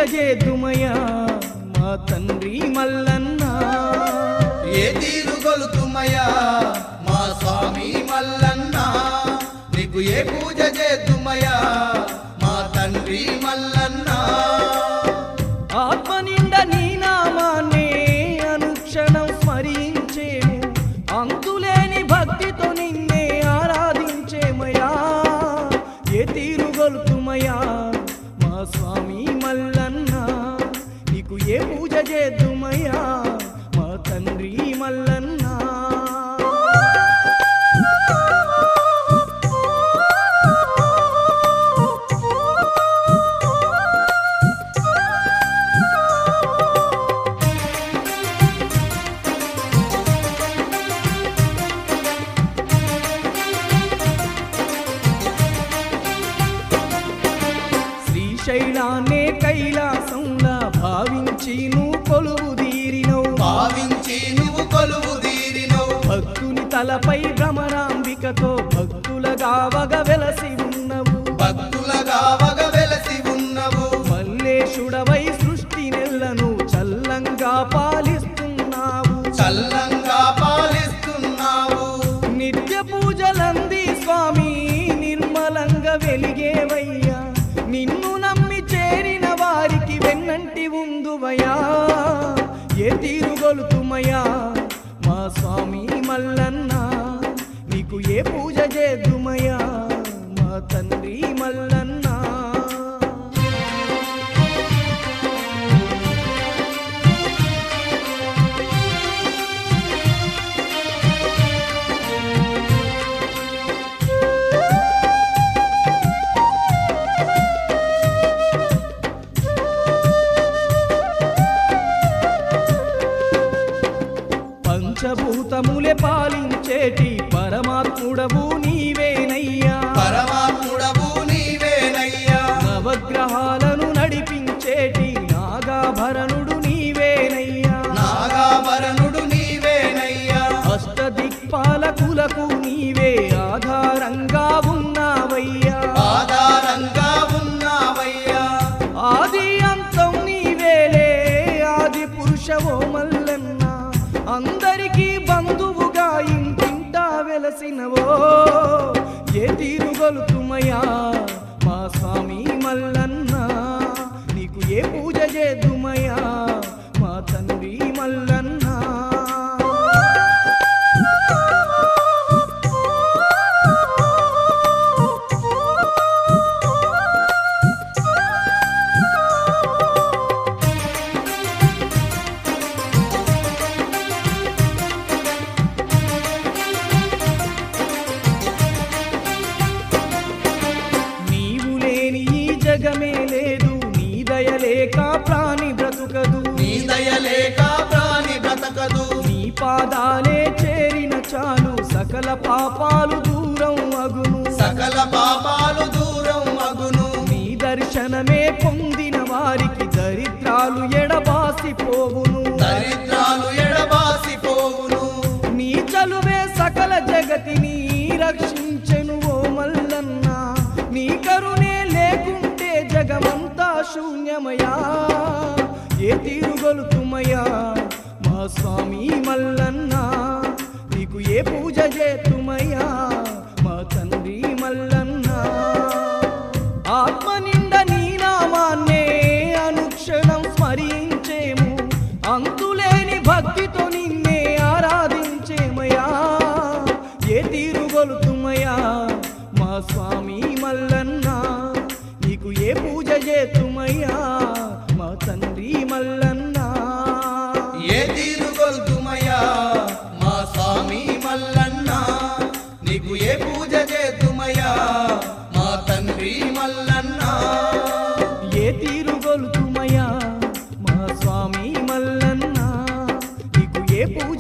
చేతుమయ్యా మా తండ్రి మల్లన్న ఏ తీరు గొలుతుమయ్యా మా స్వామి మల్లన్న నీకు ఏ పూజ చేతుమయ్యా మా తండ్రి మల్లన్న ఆత్మ నిండా నీ నామాన్నే అనుక్షణం స్మరించేము అంతులేని భక్తితో నిన్నే ఆరాధించేమయా ఏ తీరు గొలుతుమయా మా స్వామి మల్లన్న నీకు ఏ పూజ చేద్దుమయ్యా మా తండ్రి మల్లన్న శ్రీశైలాన్నే కైలాసంలా భావించి నువ్వు కొలువు తీరినవు భావించి నువ్వు కొలువు తీరినవు భక్తుని తలపై భ్రమరాంబికతో భక్తులగా వగ వెలసి ఉన్నవు భక్తులగా వగ వెలసి ఉన్నవు మల్లేశుడవై సృష్టి నెల్లను చల్లంగా పాలిస్తున్నావు చల్లంగా పాలిస్తున్నావు నిత్య పూజలంది స్వామి నిర్మలంగా వెలిగేవయ్యా నిన్ను నమ్మి చేరిన వారికి వెన్నంటి ఉందువయ్యా ఏ తీరుగొలుతుమయ్యా మా స్వామి మల్లన్న నీకు ఏ పూజ చేద్దుమయ్యా మా తండ్రి మల్లన్న పంచభూతములే పాలించేటి పరమాత్ముడవు నీవేనయ్యా పరమాత్ముడవు నీవేనయ్యా నవగ్రహాలను నడిపించేటి నాగాభరణుడు నీవేనయ్యా నాగాభరణుడు నీవేనయ్యా అష్టదిక్పాలకులకు నీవే ఆధారంగా ఉన్నావయ్యా ఆధారంగా ఉన్నావయ్యా ఆది అంతం నీవేలే ఆది పురుషవో మల్లన్న అందరికీ బంధువుగా ఇంటింటా వెలసినవో ఏ తీరుగొలుతుమయ్యా మా స్వామి మల్లన్న నీకు ఏ పూజ చేద్దుమయ్యా మా తండ్రి మల్లన్న నీవు లేని ఈ జగమే లేదు నీ దయలేక ప్రాణి బ్రతుకదు నీ దయలేక ప్రాణి బ్రతకదు నీ పాదాలే చేరిన చాలు సకల పాపాలు దూరం అగును సకల పాపాలు దూరం అగును నీ దర్శనమే పొందిన వారికి దరిద్రాలు ఎడబాసిపోవును దరిద్రాలు ఎడబాసిపోవును నీ చలువే సకల జగతిని రక్షించెను ఓ మల్లన్న నీ కరుణే లేకుంటే జగమంతా శూన్యమయా ఏ తీరుగొలుతుమయ్యా మా స్వామి మల్లన్న నీకు ఏ పూజ చేతుమయ్యా మా తండ్రి మల్లన్న ఆత్మ నిండా నీ నామాన్నే అనుక్షణం స్మరించేము అంతులేని భక్తితో నిన్నే ఆరాధించేమయా ఏ తీరుగొలుతుమయ్యా మా స్వామి మల్లన్న నీకు ఏ పూజ చేతుమయ్యా మా తండ్రి మల్లన్న ఏ తీరుగొల్తుమయ్యా మా స్వామి మల్లన్న నీకు ఏ పూజ చేతుమయ్యా మా తండ్రి మల్లన్న ఏ తీరుగొలుతుమయ్యా మా స్వామి మల్లన్న నీకు ఏ పూజ